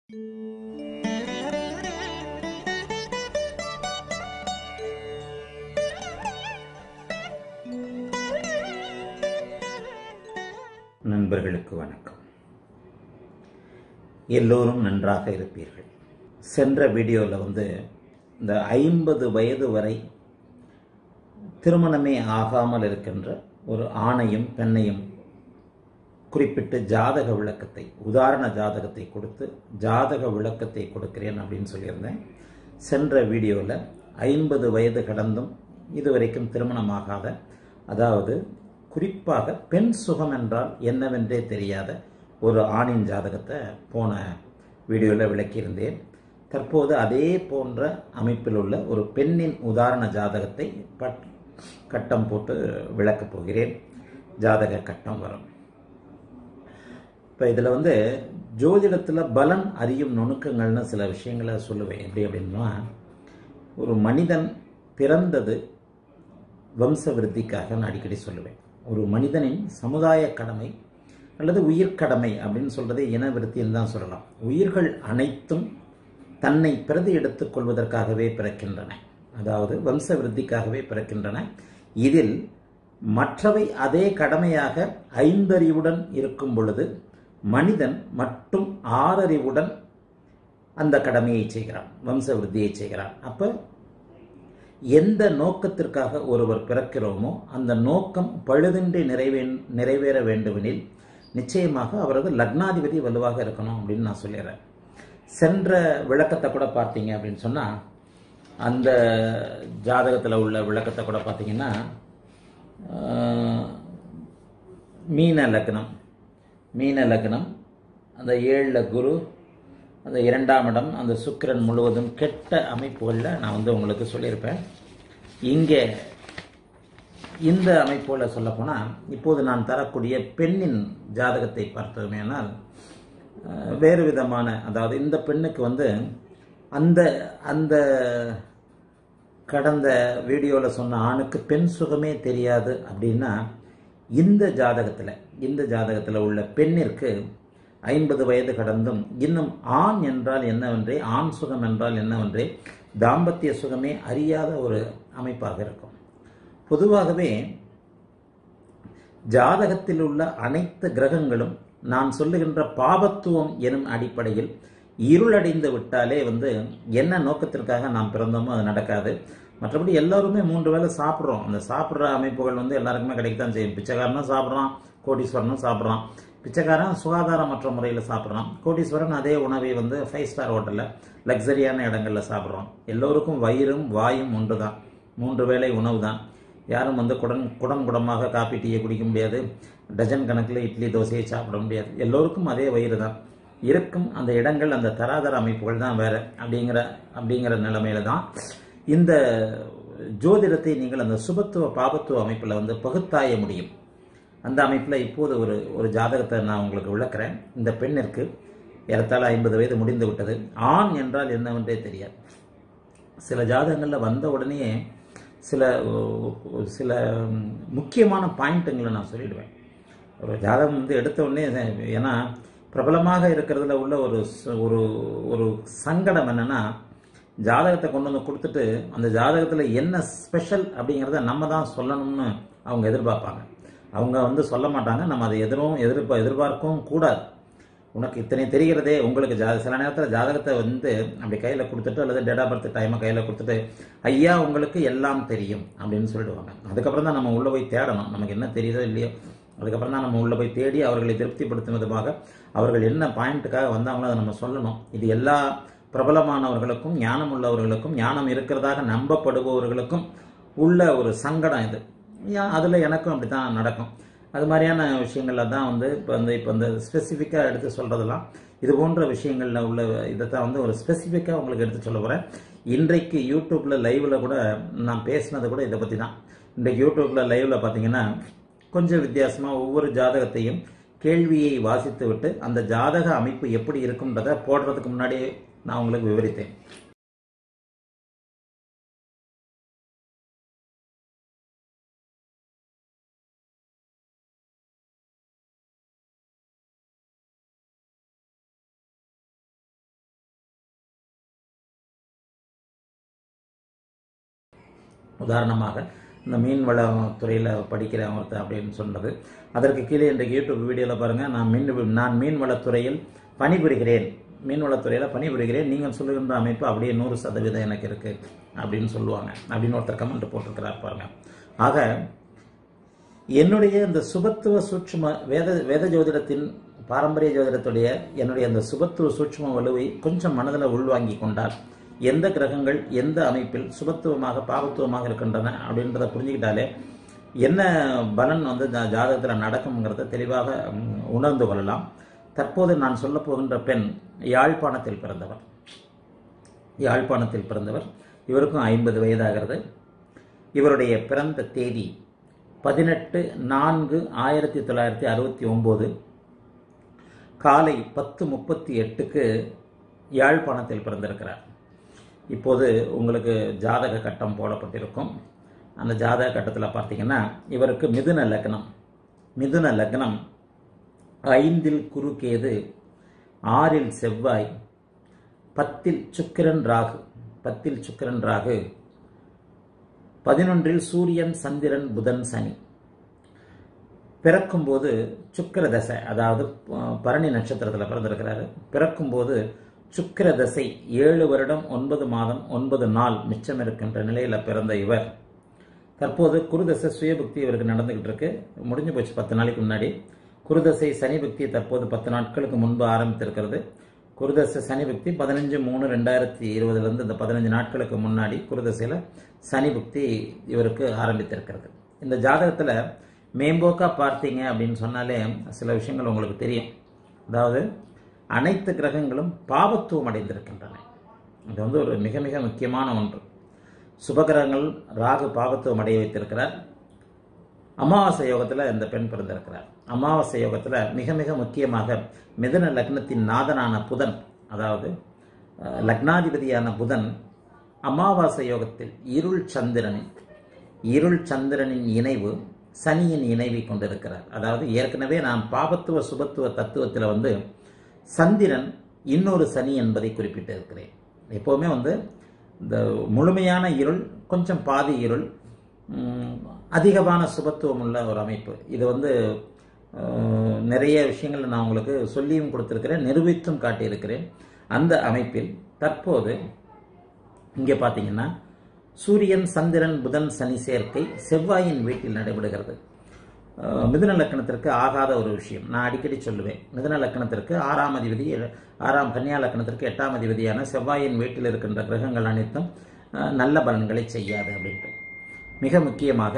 நண்பர்களுக்கு வணக்கம் எல்லோரும் நன்றாக இருப்பீர்கள் சென்ற வீடியோவில் வந்து இந்த ஐம்பது வயது வரை திருமணமே ஆகாமல் இருக்கின்ற ஒரு ஆணையும் பெண்ணையும் குறிப்பிட்டு ஜாதக விளக்கத்தை உதாரண ஜாதகத்தை கொடுத்து ஜாதக விளக்கத்தை கொடுக்கிறேன் அப்படின்னு சொல்லியிருந்தேன் சென்ற வீடியோவில் ஐம்பது வயது கடந்தும் இதுவரைக்கும் திருமணமாகாத அதாவது குறிப்பாக பெண் சுகம் என்றால் என்னவென்றே தெரியாத ஒரு ஆணின் ஜாதகத்தை போன வீடியோவில் விளக்கியிருந்தேன் தற்போது அதே போன்ற அமைப்பில் உள்ள ஒரு பெண்ணின் உதாரண ஜாதகத்தை பட் கட்டம் போட்டு விளக்கப் போகிறேன் ஜாதக கட்டம் வரும் இப்போ இதில் வந்து ஜோதிடத்தில் பலன் அறியும் நுணுக்கங்கள்னு சில விஷயங்களை சொல்லுவேன் எப்படி அப்படின்னா ஒரு மனிதன் பிறந்தது வம்ச விருத்திக்காக நான் அடிக்கடி சொல்லுவேன் ஒரு மனிதனின் சமுதாய கடமை அல்லது உயிர்க்கடமை அப்படின்னு சொல்றதை இன விருத்தின்னு தான் சொல்லலாம் உயிர்கள் அனைத்தும் தன்னை பிரதி எடுத்துக் கொள்வதற்காகவே பிறக்கின்றன அதாவது வம்ச விருத்திக்காகவே பிறக்கின்றன இதில் மற்றவை அதே கடமையாக ஐந்தறிவுடன் இருக்கும் பொழுது மனிதன் மட்டும் ஆறறிவுடன் அந்த கடமையை செய்கிறான் வம்ச விருத்தியை செய்கிறான் அப்போ எந்த நோக்கத்திற்காக ஒருவர் பிறக்கிறோமோ அந்த நோக்கம் பழுதின்றி நிறைவே நிறைவேற வேண்டுமெனில் நிச்சயமாக அவரது லக்னாதிபதி வலுவாக இருக்கணும் அப்படின்னு நான் சொல்லிடுறேன் சென்ற விளக்கத்தை கூட பார்த்தீங்க அப்படின்னு சொன்னால் அந்த ஜாதகத்தில் உள்ள விளக்கத்தை கூட பார்த்தீங்கன்னா மீன லக்னம் மீன லக்னம் அந்த ஏழில் குரு அந்த இரண்டாம் இடம் அந்த சுக்கிரன் முழுவதும் கெட்ட அமைப்புகளில் நான் வந்து உங்களுக்கு சொல்லியிருப்பேன் இங்கே இந்த அமைப்புகளில் சொல்லப்போனால் இப்போது நான் தரக்கூடிய பெண்ணின் ஜாதகத்தை பார்த்தோமேனால் வேறு விதமான அதாவது இந்த பெண்ணுக்கு வந்து அந்த அந்த கடந்த வீடியோவில் சொன்ன ஆணுக்கு பெண் சுகமே தெரியாது அப்படின்னா இந்த ஜாதகத்தில் இந்த ஜாதகத்தில் உள்ள பெண்ணிற்கு ஐம்பது வயது கடந்தும் இன்னும் ஆண் என்றால் என்னவென்றே ஆண் சுகம் என்றால் என்னவென்றே தாம்பத்திய சுகமே அறியாத ஒரு அமைப்பாக இருக்கும் பொதுவாகவே ஜாதகத்தில் உள்ள அனைத்து கிரகங்களும் நான் சொல்லுகின்ற பாபத்துவம் எனும் அடிப்படையில் இருளடைந்து விட்டாலே வந்து என்ன நோக்கத்திற்காக நாம் பிறந்தோமோ அது நடக்காது மற்றபடி எல்லாருமே மூன்று வேளை சாப்பிட்றோம் அந்த சாப்பிட்ற அமைப்புகள் வந்து எல்லாருக்குமே கிடைக்கத்தான் செய்யும் பிச்சைக்காரனும் சாப்பிட்றான் கோடீஸ்வரனும் சாப்பிட்றான் பிச்சைக்காரன் சுகாதாரமற்ற முறையில் சாப்பிட்றான் கோடீஸ்வரன் அதே உணவை வந்து ஃபைவ் ஸ்டார் ஹோட்டலில் லக்ஸரியான இடங்களில் சாப்பிட்றோம் எல்லோருக்கும் வயிறும் வாயும் ஒன்று தான் மூன்று வேளை உணவு தான் யாரும் வந்து குடம் குடம் குடமாக காப்பி டீயை குடிக்க முடியாது டஜன் கணக்கில் இட்லி தோசையை சாப்பிட முடியாது எல்லோருக்கும் அதே வயிறு தான் இருக்கும் அந்த இடங்கள் அந்த தராதர அமைப்புகள் தான் வேறு அப்படிங்கிற அப்படிங்கிற நிலைமையில தான் இந்த ஜோதிடத்தை நீங்கள் அந்த சுபத்துவ பாபத்துவ அமைப்பில் வந்து பகுத்தாய முடியும் அந்த அமைப்பில் இப்போது ஒரு ஒரு ஜாதகத்தை நான் உங்களுக்கு விளக்குறேன் இந்த பெண்ணிற்கு ஏறத்தாழ ஐம்பது வயது முடிந்து விட்டது ஆண் என்றால் என்னவென்றே தெரியாது சில ஜாதகங்களில் வந்த உடனே சில சில முக்கியமான பாயிண்ட்டுங்களை நான் சொல்லிடுவேன் ஒரு ஜாதகம் வந்து எடுத்த உடனே ஏன்னா பிரபலமாக இருக்கிறதுல உள்ள ஒரு ஒரு ஒரு சங்கடம் என்னன்னா ஜாதகத்தை கொண்டு வந்து கொடுத்துட்டு அந்த ஜாதகத்தில் என்ன ஸ்பெஷல் அப்படிங்கிறத நம்ம தான் சொல்லணும்னு அவங்க எதிர்பார்ப்பாங்க அவங்க வந்து சொல்ல மாட்டாங்க நம்ம அதை எதிரும் எதிர்ப்ப எதிர்பார்க்கவும் கூடாது உனக்கு இத்தனை தெரிகிறதே உங்களுக்கு ஜா சில நேரத்தில் ஜாதகத்தை வந்து அப்படி கையில் கொடுத்துட்டு அல்லது டேட் ஆஃப் பர்த் டைமை கையில் கொடுத்துட்டு ஐயா உங்களுக்கு எல்லாம் தெரியும் அப்படின்னு சொல்லிடுவாங்க அதுக்கப்புறம் தான் நம்ம உள்ளே போய் தேடணும் நமக்கு என்ன தெரியுதோ இல்லையோ அதுக்கப்புறம் தான் நம்ம உள்ளே போய் தேடி அவர்களை திருப்திப்படுத்தும் விதமாக அவர்கள் என்ன பாயிண்ட்டுக்காக வந்தாங்களோ அதை நம்ம சொல்லணும் இது எல்லா பிரபலமானவர்களுக்கும் ஞானம் உள்ளவர்களுக்கும் ஞானம் இருக்கிறதாக நம்பப்படுபவர்களுக்கும் உள்ள ஒரு சங்கடம் இது அதில் எனக்கும் அப்படி தான் நடக்கும் அது மாதிரியான விஷயங்களில் தான் வந்து இப்போ வந்து இப்போ இந்த ஸ்பெசிஃபிக்காக எடுத்து சொல்கிறதெல்லாம் இது போன்ற விஷயங்களில் உள்ள இதை தான் வந்து ஒரு ஸ்பெசிஃபிக்காக உங்களுக்கு எடுத்து சொல்ல போகிறேன் இன்றைக்கு யூடியூப்பில் லைவில் கூட நான் பேசினது கூட இதை பற்றி தான் இன்றைக்கு யூடியூப்பில் லைவில் பார்த்தீங்கன்னா கொஞ்சம் வித்தியாசமாக ஒவ்வொரு ஜாதகத்தையும் கேள்வியை வாசித்து விட்டு அந்த ஜாதக அமைப்பு எப்படி இருக்குன்றதை போடுறதுக்கு முன்னாடியே நான் உங்களுக்கு விவரித்தேன் உதாரணமாக இந்த மீன்வள துறையில் படிக்கிற ஒருத்தர் அப்படின்னு சொன்னது அதற்கு கீழே இன்றைக்கு யூடியூப் வீடியோவில் பாருங்கள் நான் மீன் நான் மீன்வளத்துறையில் பணிபுரிகிறேன் மீன்வளத்துறையில் பணிபுரிகிறேன் நீங்கள் சொல்லுகின்ற அமைப்பு அப்படியே நூறு சதவீதம் எனக்கு இருக்குது அப்படின்னு சொல்லுவாங்க அப்படின்னு ஒருத்தர் கமெண்ட் போட்டிருக்கிறார் பாருங்க ஆக என்னுடைய இந்த சுபத்துவ சூட்சும வேத வேத ஜோதிடத்தின் பாரம்பரிய ஜோதிடத்துடைய என்னுடைய அந்த சுபத்துவ சூட்சும வலுவை கொஞ்சம் மனதில் உள்வாங்கி கொண்டால் எந்த கிரகங்கள் எந்த அமைப்பில் சுபத்துவமாக பாவத்துவமாக இருக்கின்றன அப்படின்றத புரிஞ்சுக்கிட்டாலே என்ன பலன் வந்து ஜா- ஜாதகத்துல நடக்கும்ங்கிறத தெளிவாக ம், உணர்ந்து கொள்ளலாம் தற்போது நான் சொல்ல போகின்ற பெண் யாழ்ப்பாணத்தில் பிறந்தவர் யாழ்ப்பாணத்தில் பிறந்தவர் இவருக்கும் ஐம்பது வயதாகிறது இவருடைய பிறந்த தேதி பதினெட்டு நான்கு ஆயிரத்தி தொள்ளாயிரத்தி அறுபத்தி ஒம்பது காலை பத்து முப்பத்தி எட்டுக்கு யாழ்ப்பாணத்தில் பிறந்திருக்கிறார் இப்போது உங்களுக்கு ஜாதக கட்டம் போடப்பட்டிருக்கும் அந்த ஜாதக கட்டத்தில் பார்த்தீங்கன்னா இவருக்கு மிதுன லக்னம் மிதுன லக்னம் ஐந்தில் குருகேது ஆறில் செவ்வாய் பத்தில் சுக்கிரன் ராகு பத்தில் சுக்கிரன் ராகு பதினொன்றில் சூரியன் சந்திரன் புதன் சனி பிறக்கும்போது சுக்கிர தசை அதாவது அஹ், பரணி நட்சத்திரத்தில் பிறந்திருக்கிறாரு பிறக்கும்போது சுக்கிர தசை ஏழு வருடம் ஒன்பது மாதம் ஒன்பது நாள் மிச்சம் இருக்கின்ற நிலையில் பிறந்த இவர் தற்போது குருதசை சுயபக்தி இவருக்கு நடந்துகிட்டு இருக்கு முடிஞ்சு போச்சு பத்து நாளைக்கு முன்னாடி குருதசை சனி பக்தி தற்போது பத்து நாட்களுக்கு முன்பு ஆரம்பித்திருக்கிறது குருதசை சனி பக்தி பதினஞ்சு மூணு ரெண்டாயிரத்தி இருபதுலேருந்து இந்த பதினஞ்சு நாட்களுக்கு முன்னாடி குருதசையில் சனி பக்தி இவருக்கு ஆரம்பித்திருக்கிறது இந்த ஜாதகத்தில் மேம்போக்கா பார்த்தீங்க அப்படின்னு சொன்னாலே சில விஷயங்கள் உங்களுக்கு தெரியும் அதாவது அனைத்து கிரகங்களும் பாவத்துவம் அடைந்திருக்கின்றன இது வந்து ஒரு மிக மிக முக்கியமான ஒன்று சுபகிரகங்கள் ராகு பாவத்துவம் அடைய வைத்திருக்கிறார் அமாவாசை யோகத்தில் இந்த பெண் பிறந்திருக்கிறார் அமாவாசை யோகத்தில் மிக மிக முக்கியமாக மிதுன லக்னத்தின் நாதனான புதன் அதாவது அஹ், லக்னாதிபதியான புதன் அமாவாசை யோகத்தில் இருள் சந்திரனின் இருள் சந்திரனின் இணைவு சனியின் இணைவை கொண்டிருக்கிறார் அதாவது ஏற்கனவே நான் பாபத்துவ சுபத்துவ தத்துவத்தில் வந்து சந்திரன் இன்னொரு சனி என்பதை குறிப்பிட்டிருக்கிறேன் எப்போவுமே வந்து இந்த முழுமையான இருள் கொஞ்சம் பாதி இருள் ம், அதிகமான சுபத்துவம் உள்ள ஒரு அமைப்பு இது வந்து அஹ், நிறைய விஷயங்கள் நான் உங்களுக்கு சொல்லியும் கொடுத்திருக்கிறேன் நிரூபித்தும் காட்டியிருக்கிறேன் அந்த அமைப்பில் தற்போது இங்கே பார்த்தீங்கன்னா சூரியன் சந்திரன் புதன் சனி சேர்க்கை செவ்வாயின் வீட்டில் நடைபெறுகிறது அஹ், மிதுன லக்கணத்திற்கு ஆகாத ஒரு விஷயம் நான் அடிக்கடி சொல்லுவேன் மிதுன லக்கணத்திற்கு ஆறாம் அதிபதி ஆறாம் கன்னியா லக்கணத்திற்கு எட்டாம் அதிபதியான செவ்வாயின் வீட்டில் இருக்கின்ற கிரகங்கள் அனைத்தும் அஹ், நல்ல பலன்களை செய்யாது அப்படின்ட்டு மிக முக்கியமாக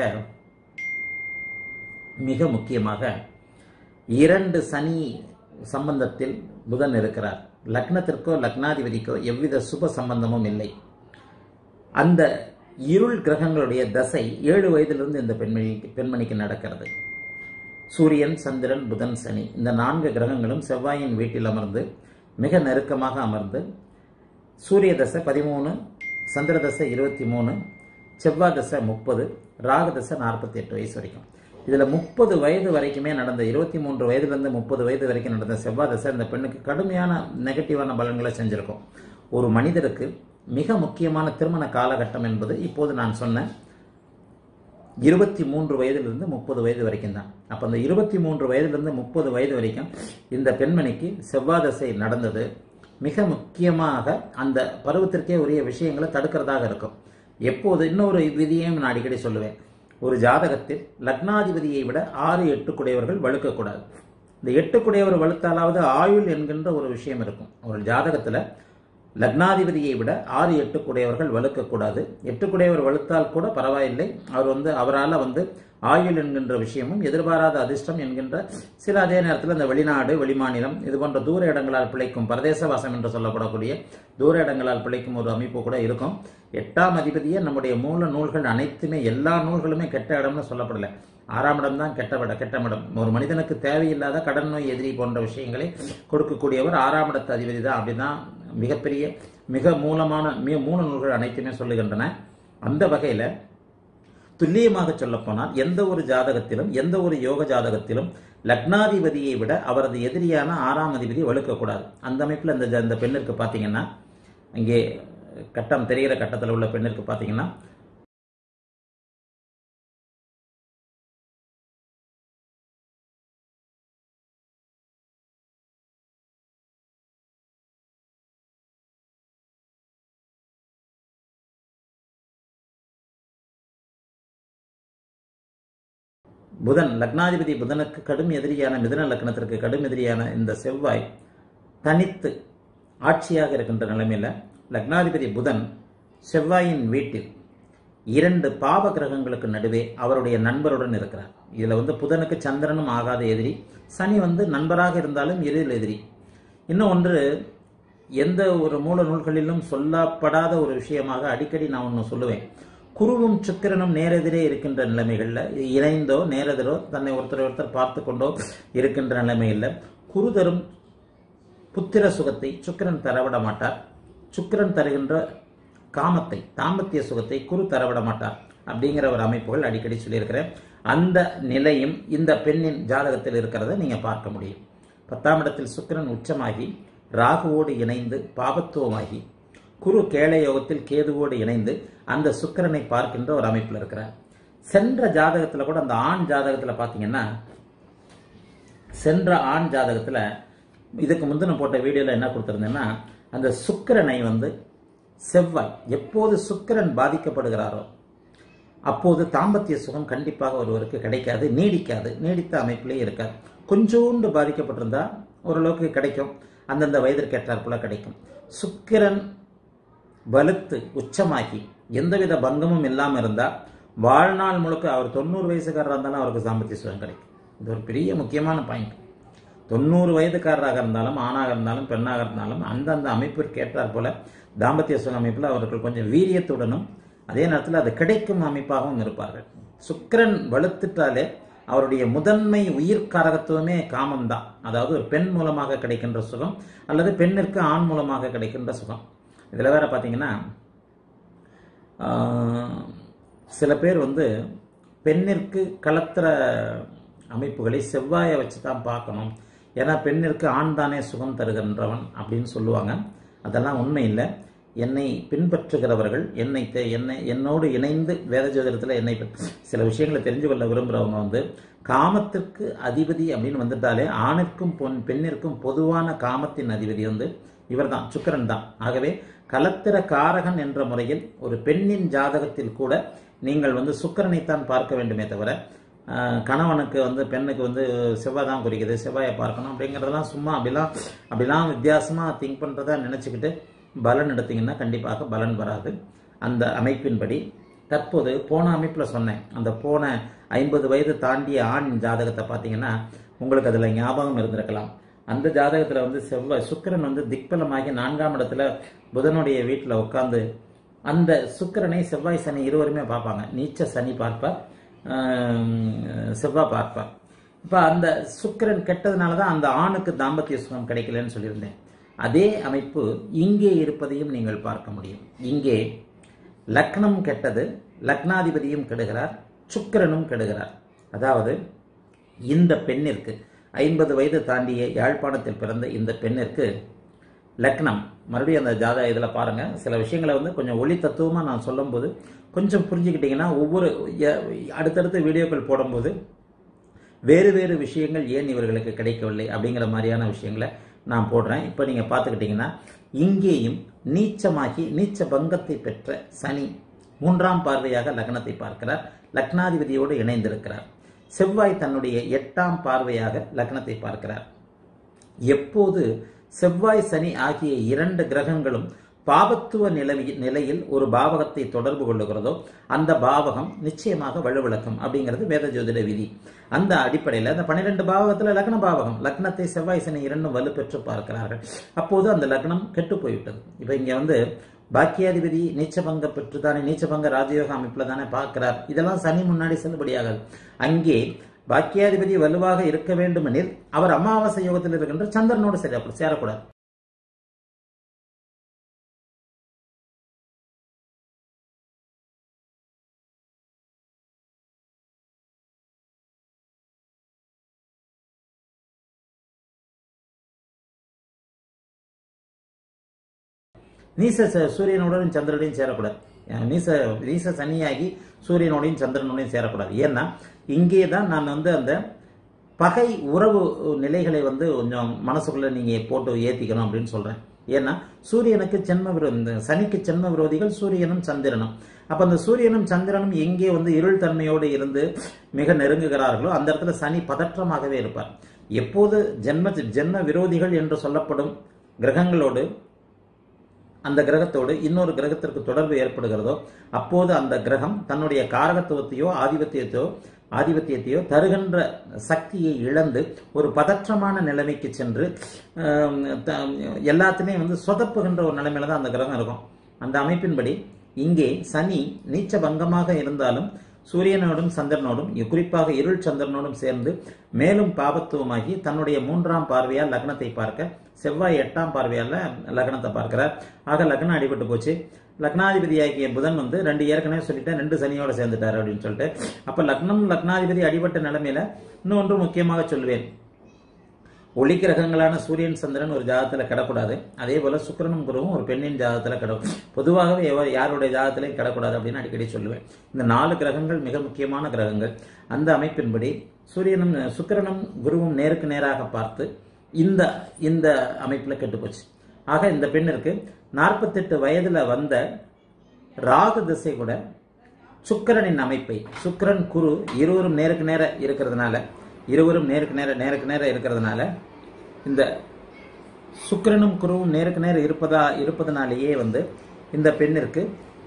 மிக முக்கியமாக இரண்டு சனி சம்பந்தத்தில் புதன் இருக்கிறார் லக்னத்திற்கோ லக்னாதிபதிக்கோ எவ்வித சுப சம்பந்தமும் இல்லை அந்த இருள் கிரகங்களுடைய தசை ஏழு வயதிலிருந்து இந்த பெண்மணி பெண்மணிக்கு நடக்கிறது சூரியன் சந்திரன் புதன் சனி இந்த நான்கு கிரகங்களும் செவ்வாயின் வீட்டில் அமர்ந்து மிக நெருக்கமாக அமர்ந்து சூரிய தசை பதிமூணு சந்திர தசை இருபத்தி மூணு செவ்வாய் தசை முப்பது ராகு தசை நாற்பத்தி எட்டு வயசு வரைக்கும் இதில் முப்பது வயது வரைக்குமே நடந்த இருபத்தி மூன்று வயதுலேருந்து முப்பது வயது வரைக்கும் நடந்த செவ்வாய் தசை இந்த பெண்ணுக்கு கடுமையான நெகட்டிவான பலன்களை செஞ்சிருக்கும் ஒரு மனிதருக்கு மிக முக்கியமான திருமண காலகட்டம் என்பது இப்போது நான் சொன்ன இருபத்தி மூன்று வயதிலிருந்து முப்பது வயது வரைக்கும் தான் அப்போ அந்த இருபத்தி மூன்று வயதிலிருந்து முப்பது வயது வரைக்கும் இந்த பெண்மணிக்கு செவ்வாய் தசை நடந்தது மிக முக்கியமாக அந்த பருவத்திற்கே உரிய விஷயங்களை தடுக்கிறதாக இருக்கும் எப்போது இன்னொரு விதியையும் நான் அடிக்கடி சொல்லுவேன் ஒரு ஜாதகத்தில் லக்னாதிபதியை விட ஆறு எட்டு குடையவர்கள் வழுக்கக்கூடாது இந்த எட்டு குடையவர் வலுத்தாலாவது ஆயுள் என்கின்ற ஒரு விஷயம் இருக்கும் ஒரு ஜாதகத்தில் லக்னாதிபதியை விட ஆறு எட்டு குடையவர்கள் வலுக்கக்கூடாது எட்டு குடையவர் வலுத்தால் கூட பரவாயில்லை அவர் வந்து அவரால் வந்து ஆயுள் என்கின்ற விஷயமும் எதிர்பாராத அதிர்ஷ்டம் என்கின்ற சில அதே நேரத்தில் இந்த வெளிநாடு வெளிமாநிலம் இது போன்ற தூர இடங்களால் பிழைக்கும் பரதேசவாசம் என்று சொல்லப்படக்கூடிய தூர இடங்களால் பிழைக்கும் ஒரு அமைப்பு கூட இருக்கும் எட்டாம் அதிபதியே நம்முடைய மூல நூல்கள் அனைத்துமே எல்லா நூல்களுமே கெட்ட இடம்னு சொல்லப்படலை ஆறாம் இடம் தான் கெட்ட விட கெட்ட இடம் ஒரு மனிதனுக்கு தேவையில்லாத கடன் நோய் எதிரி போன்ற விஷயங்களை கொடுக்கக்கூடியவர் ஆறாம் இடத்து அதிபதி தான் அப்படிதான் மிகப்பெரிய மிக மூலமான மிக மூல நூல்கள் அனைத்துமே சொல்லுகின்றன அந்த வகையில் துல்லியமாக சொல்லப்போனால் எந்த ஒரு ஜாதகத்திலும் எந்த ஒரு யோக ஜாதகத்திலும் லக்னாதிபதியை விட அவரது எதிரியான ஆறாம் அதிபதி வலுக்கக்கூடாது அந்த அமைப்பில் இந்த ஜ- இந்த பெண்ணிற்கு பார்த்தீங்கன்னா இங்கே கட்டம் தெரிகிற கட்டத்தில் உள்ள பெண்ணிற்கு பார்த்தீங்கன்னா புதன் லக்னாதிபதி புதனுக்கு கடும் எதிரியான மிதுன லக்னத்திற்கு கடும் எதிரியான இந்த செவ்வாய் தனித்து ஆட்சியாக இருக்கின்ற நிலைமையில லக்னாதிபதி புதன் செவ்வாயின் வீட்டில் இரண்டு பாவ கிரகங்களுக்கு நடுவே அவருடைய நண்பருடன் இருக்கிறார் இதுல வந்து புதனுக்கு சந்திரனும் ஆகாத எதிரி சனி வந்து நண்பராக இருந்தாலும் எதிரில் எதிரி இன்னும் ஒன்று எந்த ஒரு மூல நூல்களிலும் சொல்லப்படாத ஒரு விஷயமாக அடிக்கடி நான் ஒன்று சொல்லுவேன் குருவும் சுக்கிரனும் நேரெதிரே இருக்கின்ற நிலைமைகளில் இணைந்தோ நேரெதிரோ தன்னை ஒருத்தர் ஒருத்தர் பார்த்து கொண்டோ இருக்கின்ற நிலைமையில் குரு தரும் புத்திர சுகத்தை சுக்கிரன் தரவிட மாட்டார் சுக்கிரன் தருகின்ற காமத்தை தாம்பத்திய சுகத்தை குரு தரவிட மாட்டார் அப்படிங்கிற ஒரு அமைப்புகள் அடிக்கடி சொல்லியிருக்கிறேன் அந்த நிலையும் இந்த பெண்ணின் ஜாதகத்தில் இருக்கிறத நீங்க பார்க்க முடியும் பத்தாம் இடத்தில் சுக்கிரன் உச்சமாகி ராகுவோடு இணைந்து பாபத்துவமாகி குரு கேள யோகத்தில் கேதுவோடு இணைந்து அந்த சுக்கிரனை பார்க்கின்ற ஒரு அமைப்பில் இருக்கிறார் சென்ற ஜாதகத்தில் கூட அந்த ஆண் ஜாதகத்தில் பார்த்தீங்கன்னா சென்ற ஆண் ஜாதகத்தில் இதுக்கு முந்தின போட்ட வீடியோவில் என்ன கொடுத்துருந்தேன்னா அந்த சுக்கிரனை வந்து செவ்வாய் எப்போது சுக்கிரன் பாதிக்கப்படுகிறாரோ அப்போது தாம்பத்திய சுகம் கண்டிப்பாக ஒருவருக்கு கிடைக்காது நீடிக்காது நீடித்த அமைப்பிலே இருக்காது கொஞ்சோண்டு பாதிக்கப்பட்டிருந்தா ஓரளவுக்கு கிடைக்கும் அந்தந்த வயதிற்கு ஏற்றாற்போல கிடைக்கும் சுக்கிரன் வலுத்து உச்சமாகி எந்தவித பங்கமும் இல்லாமல் இருந்தால் வாழ்நாள் முழுக்க அவர் தொண்ணூறு வயசுக்காரராக இருந்தாலும் அவருக்கு சாம்பத்திய சுகம் கிடைக்கும் இது ஒரு பெரிய முக்கியமான பாயிண்ட் தொண்ணூறு வயதுக்காரராக இருந்தாலும் ஆணாக இருந்தாலும் பெண்ணாக இருந்தாலும் அந்தந்த அமைப்பிற்கு ஏற்றாற் போல தாம்பத்திய சுக அமைப்பில் அவர்கள் கொஞ்சம் வீரியத்துடனும் அதே நேரத்தில் அது கிடைக்கும் அமைப்பாகவும் இருப்பார்கள் சுக்கிரன் வலுத்துட்டாலே அவருடைய முதன்மை உயிர் காரகத்துவமே காமம்தான் அதாவது ஒரு பெண் மூலமாக கிடைக்கின்ற சுகம் அல்லது பெண்ணிற்கு ஆண் மூலமாக கிடைக்கின்ற சுகம் இதில் வேற பார்த்தீங்கன்னா ஆஹ், சில பேர் வந்து பெண்ணிற்கு கலத்துற அமைப்புகளை செவ்வாயை வச்சு தான் பார்க்கணும் ஏன்னா பெண்ணிற்கு ஆண் தானே சுகம் தருகின்றவன் அப்படின்னு சொல்லுவாங்க அதெல்லாம் உண்மை இல்லை என்னை பின்பற்றுகிறவர்கள் என்னை தெ- என்னை என்னோடு இணைந்து வேத ஜோதிடத்தில் என்னை பற்றி சில விஷயங்களை தெரிஞ்சு கொள்ள விரும்புகிறவங்க வந்து காமத்திற்கு அதிபதி அப்படின்னு வந்துட்டாலே ஆணிற்கும் பொன் பெண்ணிற்கும் பொதுவான காமத்தின் அதிபதி வந்து இவர்தான் சுக்கிரன் தான் ஆகவே கலத்திர காரகன் என்ற முறையில் ஒரு பெண்ணின் ஜாதகத்தில் கூட நீங்கள் வந்து சுக்கிரனைத்தான் பார்க்க வேண்டுமே தவிர ஆஹ், கணவனுக்கு வந்து பெண்ணுக்கு வந்து செவ்வாய் தான் குறிக்குது செவ்வாயை பார்க்கணும் அப்படிங்கிறதெல்லாம் சும்மா அப்படிலாம் அப்படிலாம் வித்தியாசமாக திங்க் பண்ணுறதா நினச்சிக்கிட்டு பலன் எடுத்தீங்கன்னா கண்டிப்பாக பலன் வராது அந்த அமைப்பின்படி தற்போது போன அமைப்பில் சொன்னேன் அந்த போன ஐம்பது வயது தாண்டிய ஆண் ஜாதகத்தை பார்த்தீங்கன்னா உங்களுக்கு அதில் ஞாபகம் இருந்திருக்கலாம் அந்த ஜாதகத்தில் வந்து செவ்வாய் சுக்கிரன் வந்து திக்பலமாகி நான்காம் இடத்துல புதனுடைய வீட்டில் உட்கார்ந்து அந்த சுக்கிரனை செவ்வாய் சனி இருவருமே பார்ப்பாங்க நீச்ச சனி பார்ப்பார் ஆஹ் செவ்வாய் பார்ப்பார் இப்போ அந்த சுக்கிரன் கெட்டதுனால தான் அந்த ஆணுக்கு தாம்பத்திய சுகம் கிடைக்கலன்னு சொல்லியிருந்தேன் அதே அமைப்பு இங்கே இருப்பதையும் நீங்கள் பார்க்க முடியும் இங்கே லக்னம் கெட்டது லக்னாதிபதியும் கெடுகிறார் சுக்கிரனும் கெடுகிறார் அதாவது இந்த பெண்ணிற்கு ஐம்பது வயது தாண்டிய யாழ்ப்பாணத்தில் பிறந்த இந்த பெண்ணிற்கு லக்னம் மறுபடியும் அந்த ஜாதக இதில் பாருங்க சில விஷயங்களை வந்து கொஞ்சம் ஒளி தத்துவமாக நான் சொல்லும்போது கொஞ்சம் புரிஞ்சுக்கிட்டீங்கன்னா ஒவ்வொரு எ- அடுத்தடுத்த வீடியோக்கள் போடும்போது வேறு வேறு விஷயங்கள் ஏன் இவர்களுக்கு கிடைக்கவில்லை அப்படிங்கிற மாதிரியான விஷயங்களை நான் போடுறேன் இப்போ நீங்கள் பார்த்துக்கிட்டிங்கன்னா இங்கேயும் நீச்சமாகி நீச்ச பங்கத்தை பெற்ற சனி மூன்றாம் பார்வையாக லக்னத்தை பார்க்கிறார் லக்னாதிபதியோடு இணைந்திருக்கிறார் செவ்வாய் தன்னுடைய எட்டாம் பார்வையாக லக்னத்தை பார்க்கிறார் எப்போது செவ்வாய் சனி ஆகிய இரண்டு கிரகங்களும் பாபத்துவ நிலவி நிலையில் ஒரு பாவகத்தை தொடர்பு கொள்ளுகிறதோ அந்த பாவகம் நிச்சயமாக வலுவிளக்கும் அப்படிங்கிறது வேத ஜோதிட விதி அந்த அடிப்படையில் அந்த பன்னிரெண்டு பாவகத்தில் லக்ன பாவகம் லக்னத்தை செவ்வாய் சனி இரண்டும் வலுப்பெற்று பார்க்கிறார்கள் அப்போது அந்த லக்னம் கெட்டு போய்விட்டது இப்போ இங்கே வந்து பாக்கியாதிபதி நீச்சபங்க பெற்று தானே நீச்சபங்க ராஜயோக அமைப்பில் தானே பார்க்கிறார் இதெல்லாம் சனி முன்னாடி செல்லுபடியாகாது அங்கே பாக்கியாதிபதி வலுவாக இருக்க வேண்டுமெனில் அவர் அமாவாசை யோகத்தில் இருக்கின்ற சந்திரனோடு சேர சேரக்கூடாது நீச ச- சூரியனுடன் சந்திரனையும் சேரக்கூடாது அஹ் நீச நீச சனியாகி சூரியனோடையும் சந்திரனோடையும் சேரக்கூடாது ஏன்னா இங்கே தான் நான் வந்து அந்த பகை உறவு நிலைகளை வந்து கொஞ்சம் மனசுக்குள்ள நீங்க போட்டு ஏத்திக்கணும் அப்படின்னு சொல்றேன் ஏன்னா சூரியனுக்கு ஜென்ம விரோ- இந்த சனிக்கு ஜென்ம விரோதிகள் சூரியனும் சந்திரனும் அப்ப அந்த சூரியனும் சந்திரனும் எங்கே வந்து இருள் தன்மையோடு இருந்து மிக நெருங்குகிறார்களோ அந்த இடத்துல சனி பதற்றமாகவே இருப்பார் எப்போது ஜென்ம ஜென்ம விரோதிகள் என்று சொல்லப்படும் கிரகங்களோடு அந்த கிரகத்தோடு இன்னொரு கிரகத்திற்கு தொடர்பு ஏற்படுகிறதோ அப்போது அந்த கிரகம் தன்னுடைய காரகத்துவத்தையோ ஆதிபத்தியத்தையோ ஆதிபத்தியத்தையோ தருகின்ற சக்தியை இழந்து ஒரு பதற்றமான நிலைமைக்கு சென்று ஆம், த- எல்லாத்துலேயும் வந்து சொதப்புகின்ற ஒரு நிலைமையில தான் அந்த கிரகம் இருக்கும் அந்த அமைப்பின்படி இங்கே சனி நீச்ச பங்கமாக இருந்தாலும் சூரியனோடும் சந்திரனோடும் குறிப்பாக இருள் சந்திரனோடும் சேர்ந்து மேலும் பாபத்துவமாகி தன்னுடைய மூன்றாம் பார்வையால் லக்னத்தை பார்க்க செவ்வாய் எட்டாம் பார்வையால் லக்னத்தை பார்க்கிறார் ஆக லக்னம் அடிபட்டு போச்சு லக்னாதிபதியாகிய புதன் வந்து ரெண்டு ஏற்கனவே சொல்லிட்டேன் ரெண்டு சனியோட சேர்ந்துட்டார் அப்படின்னு சொல்லிட்டு அப்ப லக்னம் லக்னாதிபதி அடிபட்ட நிலைமையில இன்னொன்று முக்கியமாக சொல்லுவேன் ஒளி கிரகங்களான சூரியன் சந்திரன் ஒரு ஜாதகத்துல கிடக்கூடாது அதே போல சுக்கிரனும் குருவும் ஒரு பெண்ணின் ஜாதகத்துல கிட பொதுவாகவே எவ- யாருடைய ஜாதகத்திலையும் கிடக்கூடாது அப்படின்னு அடிக்கடி சொல்லுவேன் இந்த நாலு கிரகங்கள் மிக முக்கியமான கிரகங்கள் அந்த அமைப்பின்படி சூரியனும் சுக்கிரனும் குருவும் நேருக்கு நேராக பார்த்து இந்த இந்த அமைப்புல கெட்டுப்போச்சு ஆக இந்த பெண்ணிற்கு நாற்பத்தெட்டு வயதுல வந்த ராகு திசை கூட சுக்கிரனின் அமைப்பை சுக்கிரன் குரு இருவரும் நேருக்கு நேர இருக்கிறதுனால இருவரும் நேருக்கு நேர நேருக்கு நேர இருக்கிறதுனால இந்த சுக்கிரனும் குருவும் நேருக்கு நேர இருப்பதா இருப்பதனாலேயே வந்து இந்த பெண்ணிற்கு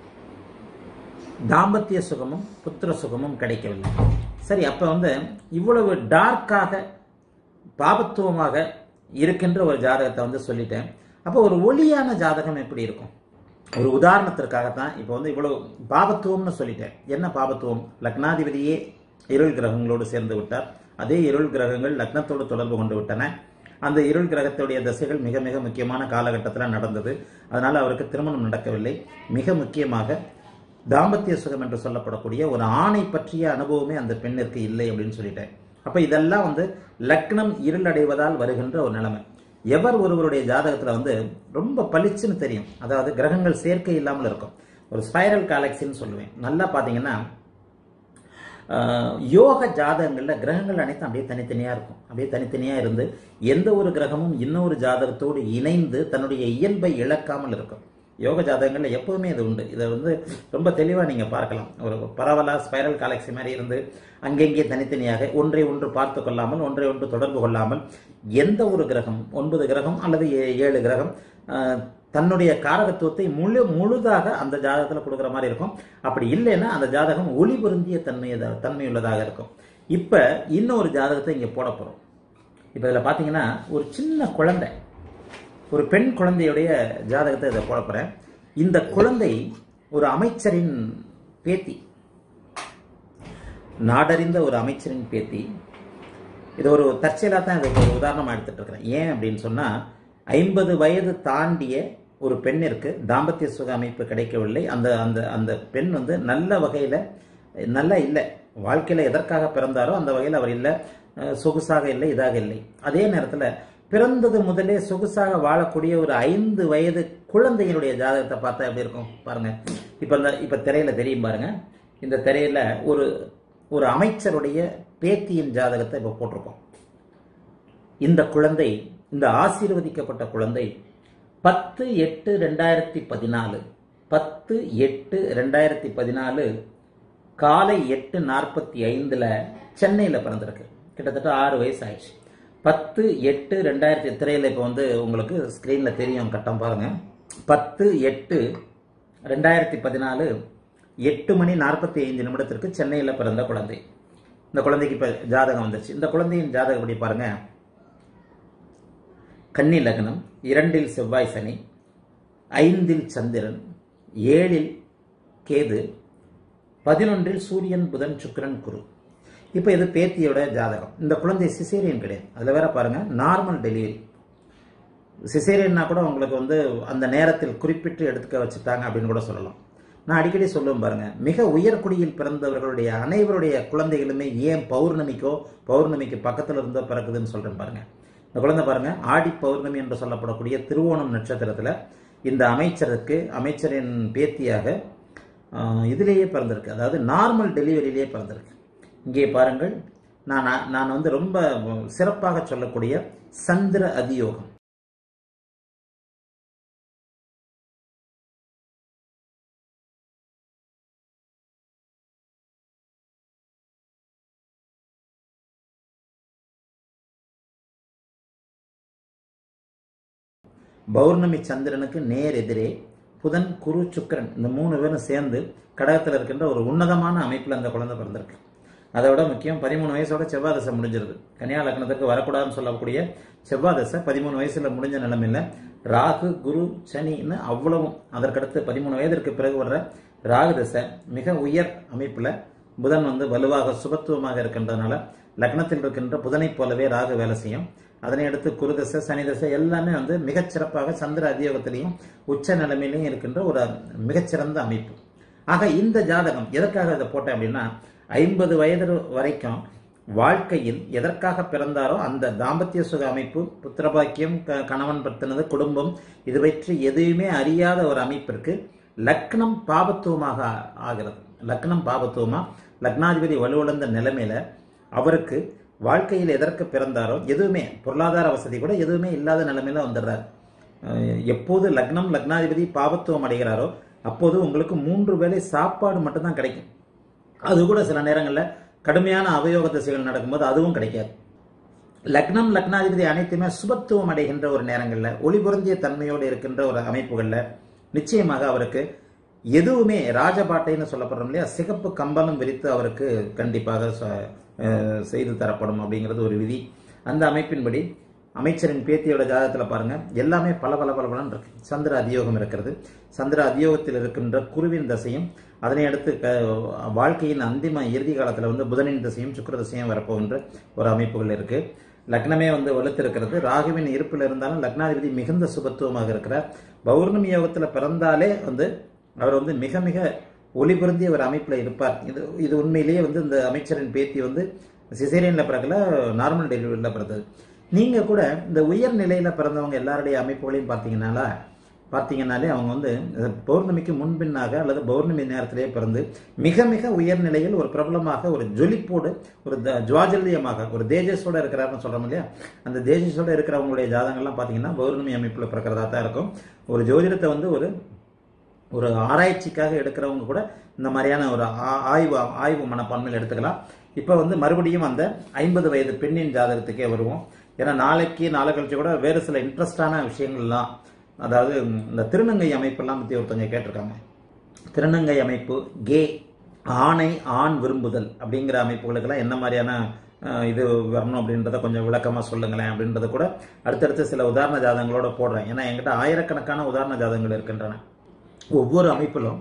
தாம்பத்திய சுகமும் புத்திர சுகமும் கிடைக்கவில்லை சரி அப்ப வந்து இவ்வளவு டார்க்காக பாபத்துவமாக இருக்கின்ற ஒரு ஜாதகத்தை வந்து சொல்லிட்டேன் அப்போ ஒரு ஒளியான ஜாதகம் எப்படி இருக்கும் ஒரு உதாரணத்திற்காகத்தான் இப்போ வந்து இவ்வளவு பாபத்துவம்னு சொல்லிட்டேன் என்ன பாபத்துவம் லக்னாதிபதியே இருள் கிரகங்களோடு சேர்ந்து விட்டார் அதே இருள் கிரகங்கள் லக்னத்தோடு தொடர்பு கொண்டு விட்டன அந்த இருள் கிரகத்துடைய தசைகள் மிக மிக முக்கியமான காலகட்டத்தில் நடந்தது அதனால அவருக்கு திருமணம் நடக்கவில்லை மிக முக்கியமாக தாம்பத்திய சுகம் என்று சொல்லப்படக்கூடிய ஒரு ஆணை பற்றிய அனுபவமே அந்த பெண்ணிற்கு இல்லை அப்படின்னு சொல்லிட்டேன் அப்ப இதெல்லாம் வந்து லக்னம் இருளடைவதால் வருகின்ற ஒரு நிலைமை எவர் ஒருவருடைய ஜாதகத்துல வந்து ரொம்ப பளிச்சுன்னு தெரியும் அதாவது கிரகங்கள் சேர்க்கை இல்லாமல் இருக்கும் ஒரு ஸ்பைரல் காலக்சின்னு சொல்லுவேன் நல்லா பாத்தீங்கன்னா ஆஹ், யோக ஜாதகங்கள்ல கிரகங்கள் அனைத்தும் அப்படியே தனித்தனியா இருக்கும் அப்படியே தனித்தனியா இருந்து எந்த ஒரு கிரகமும் இன்னொரு ஜாதகத்தோடு இணைந்து தன்னுடைய இயல்பை இழக்காமல் இருக்கும் யோக ஜாதகங்கள்ல எப்பவுமே இது உண்டு இதை வந்து ரொம்ப தெளிவா நீங்க பார்க்கலாம் ஒரு பரவலா ஸ்பைரல் காலக்சி மாதிரி இருந்து அங்கெங்கே தனித்தனியாக ஒன்றை ஒன்று பார்த்து கொள்ளாமல் ஒன்றை ஒன்று தொடர்பு கொள்ளாமல் எந்த ஒரு கிரகம் ஒன்பது கிரகம் அல்லது ஏ- ஏழு கிரகம் ஆஹ், தன்னுடைய காரகத்துவத்தை முழு முழுதாக அந்த ஜாதகத்தில் கொடுக்குற மாதிரி இருக்கும் அப்படி இல்லைன்னா அந்த ஜாதகம் ஒளி பொருந்திய தன்மையத தன்மையுள்ளதாக இருக்கும் இப்ப இன்னொரு ஜாதகத்தை இங்க போட போறோம் இப்ப இதுல பாத்தீங்கன்னா ஒரு சின்ன குழந்தை ஒரு பெண் குழந்தையுடைய ஜாதகத்தை இதை போட போறேன் இந்த குழந்தை ஒரு அமைச்சரின் பேத்தி நாடறிந்த ஒரு அமைச்சரின் பேத்தி இது ஒரு தற்செயலா தான் இது ஒரு உதாரணமா எடுத்துட்டு இருக்கிறேன் ஏன் அப்படின்னு சொன்னா ஐம்பது வயது தாண்டிய ஒரு பெண்ணிற்கு தாம்பத்திய சுக அமைப்பு கிடைக்கவில்லை அந்த அந்த அந்த பெண் வந்து நல்ல வகையில நல்லா இல்லை வாழ்க்கையில எதற்காக பிறந்தாரோ அந்த வகையில் அவர் இல்லை அஹ், சொகுசாக இல்லை இதாக இல்லை அதே நேரத்துல பிறந்தது முதலே சொகுசாக வாழக்கூடிய ஒரு ஐந்து வயது குழந்தையினுடைய ஜாதகத்தை பார்த்தா எப்படி இருக்கும் பாருங்க இப்ப இந்த இப்ப திரையில தெரியும் பாருங்க இந்த திரையில ஒரு ஒரு அமைச்சருடைய பேத்தியின் ஜாதகத்தை இப்ப போட்டிருக்கோம் இந்த குழந்தை இந்த ஆசீர்வதிக்கப்பட்ட குழந்தை பத்து எட்டு ரெண்டாயிரத்தி பதினாலு பத்து எட்டு ரெண்டாயிரத்தி பதினாலு காலை எட்டு நாற்பத்தி ஐந்துல சென்னையில பிறந்திருக்கு கிட்டத்தட்ட ஆறு வயசு ஆயிடுச்சு பத்து எட்டு ரெண்டாயிரத்தி திரையில இப்போ வந்து உங்களுக்கு ஸ்கிரீன்ல தெரியும் கட்டம் பாருங்க பத்து எட்டு ரெண்டாயிரத்தி பதினாலு எட்டு மணி நாற்பத்தி ஐந்து நிமிடத்திற்கு சென்னையில் பிறந்த குழந்தை இந்த குழந்தைக்கு இப்போ ஜாதகம் வந்துருச்சு இந்த குழந்தையின் ஜாதகம் படி பாருங்க கன்னி லக்னம் இரண்டில் செவ்வாய் சனி ஐந்தில் சந்திரன் ஏழில் கேது பதினொன்றில் சூரியன் புதன் சுக்கிரன் குரு இப்போ இது பேத்தியோட ஜாதகம் இந்த குழந்தை சிசேரியன் கிடையாது அதில் வேற பாருங்க நார்மல் டெலிவரி சிசேரியன்னா கூட உங்களுக்கு வந்து அந்த நேரத்தில் குறிப்பிட்டு எடுத்துக்க வச்சுட்டாங்க அப்படின்னு கூட சொல்லலாம் நான் அடிக்கடி சொல்லுவேன் பாருங்க மிக உயர்குடியில் பிறந்தவர்களுடைய அனைவருடைய குழந்தைகளுமே ஏன் பௌர்ணமிக்கோ பௌர்ணமிக்கு பக்கத்தில் இருந்தோ பிறக்குதுன்னு சொல்றேன் பாருங்க இந்த குழந்தை பாருங்க ஆடி பௌர்ணமி என்று சொல்லப்படக்கூடிய திருவோணம் நட்சத்திரத்துல இந்த அமைச்சருக்கு அமைச்சரின் பேத்தியாக ஆஹ், இதிலேயே பிறந்திருக்கு அதாவது நார்மல் டெலிவரியிலேயே பிறந்திருக்கு இங்கே பாருங்கள் நான் நான் வந்து ரொம்ப சிறப்பாக சொல்லக்கூடிய சந்திர அதியோகம் பௌர்ணமி சந்திரனுக்கு நேர் எதிரே புதன் குரு சுக்கிரன் இந்த மூணு பேரும் சேர்ந்து கடகத்தில் இருக்கின்ற ஒரு உன்னதமான அமைப்பில் அந்த குழந்தை பிறந்திருக்கு அதை விட முக்கியம் பதிமூணு வயசோட செவ்வாய் தசை முடிஞ்சிருது கன்னியா லக்னத்திற்கு வரக்கூடாதுன்னு சொல்லக்கூடிய செவ்வாய் தசை பதிமூணு வயசுல முடிஞ்ச நிலைமையில ராகு குரு சனின்னு அவ்வளவும் அதற்கடுத்து பதிமூணு வயதிற்கு பிறகு வர்ற ராகு தசை மிக உயர் அமைப்புல புதன் வந்து வலுவாக சுபத்துவமாக இருக்கின்றதுனால லக்னத்தில் இருக்கின்ற புதனைப் போலவே ராகு வேலை செய்யும் அதனை அடுத்து குருதசை சனிதசை எல்லாமே வந்து மிகச்சிறப்பாக சந்திர அதியோகத்திலையும் உச்ச நிலைமையிலையும் இருக்கின்ற ஒரு மிகச்சிறந்த அமைப்பு ஆக இந்த ஜாதகம் எதற்காக இதை போட்டேன் அப்படின்னா ஐம்பது வயது வரைக்கும் வாழ்க்கையில் எதற்காக பிறந்தாரோ அந்த தாம்பத்திய சுக அமைப்பு புத்திரபாக்கியம் க- கணவன் பத்தினது குடும்பம் இது பற்றி எதுவுமே அறியாத ஒரு அமைப்பிற்கு லக்னம் பாபத்துவமாக ஆ- ஆகிறது லக்னம் பாபத்துவமா லக்னாதிபதி வலுவிழந்த நிலைமையில அவருக்கு வாழ்க்கையில் எதற்கு பிறந்தாரோ எதுவுமே பொருளாதார வசதி கூட எதுவுமே இல்லாத நிலைமையில வந்துடுறார் அஹ் எப்போது லக்னம் லக்னாதிபதி பாபத்துவம் அடைகிறாரோ அப்போது உங்களுக்கு மூன்று வேளை சாப்பாடு மட்டும்தான் கிடைக்கும் அது கூட சில நேரங்களில் கடுமையான அவயோக திசைகள் நடக்கும்போது அதுவும் கிடைக்காது லக்னம் லக்னாதிபதி அனைத்துமே சுபத்துவம் அடைகின்ற ஒரு நேரங்களில் ஒளிபுரந்திய தன்மையோடு இருக்கின்ற ஒரு அமைப்புகளில் நிச்சயமாக அவருக்கு எதுவுமே ராஜபாட்டைன்னு சொல்லப்படுறோம் இல்லையா சிகப்பு கம்பளம் விரித்து அவருக்கு கண்டிப்பாக ச- அஹ் செய்து தரப்படும் அப்படிங்கிறது ஒரு விதி அந்த அமைப்பின்படி அமைச்சரின் பேத்தியோட ஜாதகத்தில் பாருங்க எல்லாமே பல பல பல பலன் இருக்கு சந்திர அதியோகம் இருக்கிறது சந்திர அதியோகத்தில் இருக்கின்ற குருவின் தசையும் அதனை அடுத்து க- வாழ்க்கையின் அந்திம இறுதி காலத்தில் வந்து புதனின் தசையும் சுக்கிர தசையும் வரப்போகின்ற ஒரு அமைப்புகள் இருக்கு லக்னமே வந்து வலுத்திருக்கிறது ராகுவின் இருப்பில் இருந்தாலும் லக்னாதிபதி மிகுந்த சுபத்துவமாக இருக்கிறார் பௌர்ணமி யோகத்தில் பிறந்தாலே வந்து அவர் வந்து மிக மிக ஒளி பொருந்திய ஒரு அமைப்பில் இருப்பார் இது இது உண்மையிலேயே வந்து இந்த அமைச்சரின் பேத்தி வந்து சிசேரியனில் பிறக்கல நார்மல் டெலிவரியில் பிறந்தது நீங்கள் கூட இந்த உயர் நிலையில் பிறந்தவங்க எல்லாருடைய அமைப்புகளையும் பார்த்தீங்கன்னால பார்த்தீங்கன்னாலே அவங்க வந்து பௌர்ணமிக்கு முன்பின்னாக அல்லது பௌர்ணமி நேரத்திலேயே பிறந்து மிக மிக உயர் நிலையில் ஒரு பிரபலமாக ஒரு ஜொலிப்போடு ஒரு த- ஜுவாஜல்யமாக ஒரு தேஜஸோட இருக்கிறாருன்னு சொல்றோம் இல்லையா அந்த தேஜஸோட இருக்கிறவங்களுடைய ஜாதகங்கள்லாம் பார்த்தீங்கன்னா பௌர்ணமி அமைப்பில் பிறக்கிறதா தான் இருக்கும் ஒரு ஜோதிடத்தை வந்து ஒரு ஒரு ஆராய்ச்சிக்காக எடுக்கிறவங்க கூட இந்த மாதிரியான ஒரு ஆ- ஆய்வு ஆய்வு மனப்பான்மையில் எடுத்துக்கலாம் இப்போ வந்து மறுபடியும் அந்த ஐம்பது வயது பெண்ணின் ஜாதகத்துக்கே வருவோம் ஏன்னா நாளைக்கு நாளை கழிச்சு கூட வேறு சில இன்ட்ரெஸ்டான விஷயங்கள்லாம் அதாவது ம், இந்த திருநங்கை அமைப்பெல்லாம் பற்றி ஒருத்தவங்க கேட்டிருக்காங்க திருநங்கை அமைப்பு கே ஆணை ஆண் விரும்புதல் அப்படிங்கிற அமைப்புகளுக்கெல்லாம் என்ன மாதிரியான அஹ், இது வரணும் அப்படின்றத கொஞ்சம் விளக்கமாக சொல்லுங்களேன் அப்படின்றத கூட அடுத்தடுத்து சில உதாரண ஜாதகங்களோட போடுறேன் ஏன்னா என்கிட்ட ஆயிரக்கணக்கான உதாரண ஜாதகங்கள் இருக்கின்றன ஒவ்வொரு அமைப்பிலும்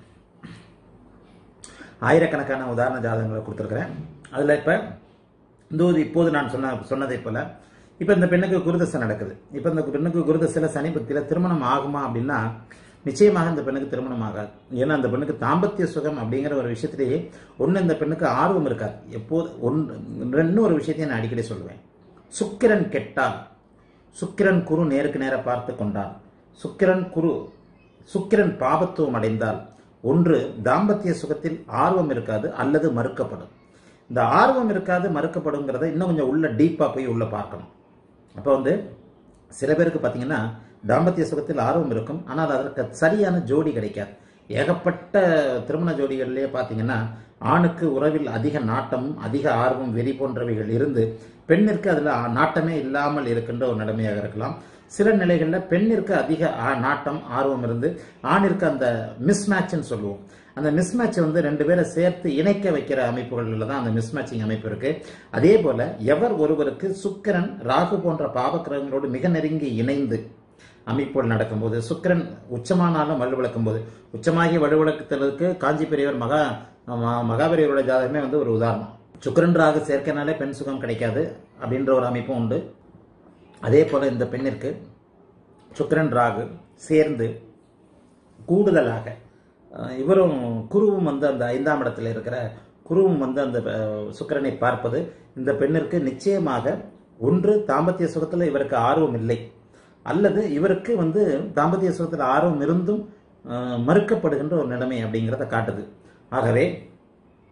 ஆயிரக்கணக்கான உதாரண ஜாதகங்களை கொடுத்துருக்குறேன் அதில் இப்போ இந்த ஒரு இப்போது நான் சொன்ன சொன்னதை போல இப்போ இந்த பெண்ணுக்கு குருதசை நடக்குது இப்போ இந்த பெண்ணுக்கு குருதசையில் சனி பக்தியில் திருமணம் ஆகுமா அப்படின்னா நிச்சயமாக இந்த பெண்ணுக்கு திருமணம் ஆகாது ஏன்னா அந்த பெண்ணுக்கு தாம்பத்திய சுகம் அப்படிங்கிற ஒரு விஷயத்திலேயே ஒன்று இந்த பெண்ணுக்கு ஆர்வம் இருக்காது எப்போது ஒன்று இன்னும் ஒரு விஷயத்தையும் நான் அடிக்கடி சொல்லுவேன் சுக்கிரன் கெட்டால் சுக்கிரன் குரு நேருக்கு நேர பார்த்து கொண்டான் சுக்கிரன் குரு சுக்கிரன் பாபத்துவம் அடைந்தால் ஒன்று தாம்பத்திய சுகத்தில் ஆர்வம் இருக்காது அல்லது மறுக்கப்படும் இந்த ஆர்வம் இருக்காது மறுக்கப்படுங்கிறத இன்னும் கொஞ்சம் உள்ள டீப்பாக போய் உள்ள பார்க்கணும் அப்போ வந்து சில பேருக்கு பார்த்தீங்கன்னா தாம்பத்திய சுகத்தில் ஆர்வம் இருக்கும் ஆனால் அதற்கு சரியான ஜோடி கிடைக்காது ஏகப்பட்ட திருமண ஜோடிகள்லேயே பார்த்தீங்கன்னா ஆணுக்கு உறவில் அதிக நாட்டமும் அதிக ஆர்வம் வெறி போன்றவைகள் இருந்து பெண்ணிற்கு அதில் நாட்டமே இல்லாமல் இருக்கின்ற ஒரு நிலைமையாக இருக்கலாம் சில நிலைகளில் பெண்ணிற்கு அதிக ஆ- நாட்டம் ஆர்வம் இருந்து ஆணிற்கு அந்த மிஸ்மேட்ச்னு சொல்லுவோம் அந்த மிஸ்மேட்ச் வந்து ரெண்டு பேரை சேர்த்து இணைக்க வைக்கிற அமைப்புகளில் தான் அந்த மிஸ்மேட்சிங் அமைப்பு இருக்கு அதே போல எவர் ஒருவருக்கு சுக்கிரன் ராகு போன்ற பாவக்கிரகங்களோடு மிக நெருங்கி இணைந்து அமைப்புகள் நடக்கும்போது சுக்கிரன் உச்சமானாலும் வலுவிழக்கும் போது உச்சமாகி வலுவிழக்கத்திற்கு காஞ்சி பெரியவர் மகா ம- மகாபெரியவரோட ஜாதகமே வந்து ஒரு உதாரணம் சுக்கிரன் ராகு சேர்க்கைனாலே பெண் சுகம் கிடைக்காது அப்படின்ற ஒரு அமைப்பும் உண்டு அதே போல இந்த பெண்ணிற்கு சுக்கிரன் ராகு சேர்ந்து கூடுதலாக அஹ், இவரும் குருவும் வந்து அந்த ஐந்தாம் இடத்துல இருக்கிற குருவும் வந்து அந்த அஹ், சுக்கிரனை பார்ப்பது இந்த பெண்ணிற்கு நிச்சயமாக ஒன்று தாம்பத்திய சுகத்தில் இவருக்கு ஆர்வம் இல்லை அல்லது இவருக்கு வந்து தாம்பத்திய சுகத்தில் ஆர்வம் இருந்தும் அஹ், மறுக்கப்படுகின்ற ஒரு நிலைமை அப்படிங்கிறத காட்டுது ஆகவே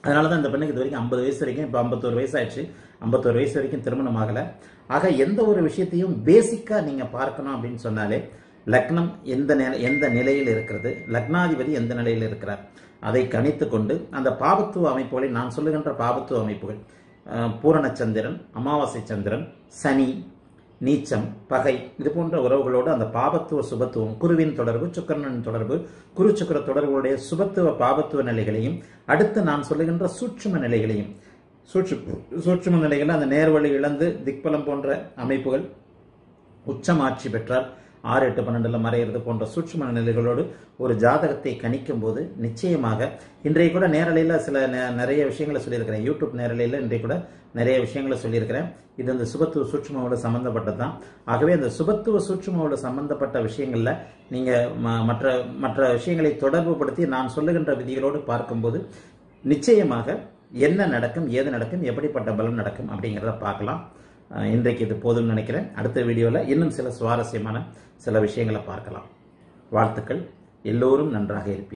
அதனால தான் இந்த பெண்ணுக்கு இது வரைக்கும் ஐம்பது வயசு வரைக்கும் இப்போ ஐம்பத்தோரு வயசு ஆயிடுச்சு ஐம்பத்தோரு வயசு வரைக்கும் திருமணம் ஆகலை ஆக எந்த ஒரு விஷயத்தையும் பேசிக்காக நீங்கள் பார்க்கணும் அப்படின்னு சொன்னாலே லக்னம் எந்த நிலை எந்த நிலையில் இருக்கிறது லக்னாதிபதி எந்த நிலையில் இருக்கிறார் அதை கணித்து கொண்டு அந்த பாபத்துவ அமைப்புகளை நான் சொல்லுகின்ற பாபத்துவ அமைப்புகள் அஹ், பூரண சந்திரன் அமாவாசை சந்திரன் சனி நீச்சம் பகை இது போன்ற உறவுகளோடு அந்த பாபத்துவ சுபத்துவம் குருவின் தொடர்பு சுக்கரனின் தொடர்பு குரு சுக்கர தொடர்புடைய சுபத்துவ பாபத்துவ நிலைகளையும் அடுத்து நான் சொல்லுகின்ற சூட்சும நிலைகளையும் சூட்சு சூட்சும நிலைகளில் அந்த நேர்வழி இழந்து திக்பலம் போன்ற அமைப்புகள் உச்சமாட்சி பெற்றால் ஆறு எட்டு பன்னெண்டுல மறையிறது போன்ற சூட்சும நிலைகளோடு ஒரு ஜாதகத்தை கணிக்கும் போது நிச்சயமாக இன்றைய கூட நேரலையில் சில நெ- நிறைய விஷயங்களை சொல்லியிருக்கிறேன் யூடியூப் நேரலையில் இன்றைய கூட நிறைய விஷயங்களை சொல்லியிருக்கிறேன் இது அந்த சுபத்துவ சூட்சுமோட சம்பந்தப்பட்டது தான் ஆகவே அந்த சுபத்துவ சூட்சுமோட சம்பந்தப்பட்ட விஷயங்கள்ல நீங்க ம- மற்ற மற்ற விஷயங்களை தொடர்புபடுத்தி நான் சொல்லுகின்ற விதிகளோடு பார்க்கும்போது நிச்சயமாக என்ன நடக்கும் ஏது நடக்கும் எப்படிப்பட்ட பலன் நடக்கும் அப்படிங்கிறத பார்க்கலாம் அஹ் இன்றைக்கு இது போதும்னு நினைக்கிறேன் அடுத்த வீடியோவில் இன்னும் சில சுவாரஸ்யமான சில விஷயங்களை பார்க்கலாம் வாழ்த்துக்கள் எல்லோரும் நன்றாக இருப்பீர்கள்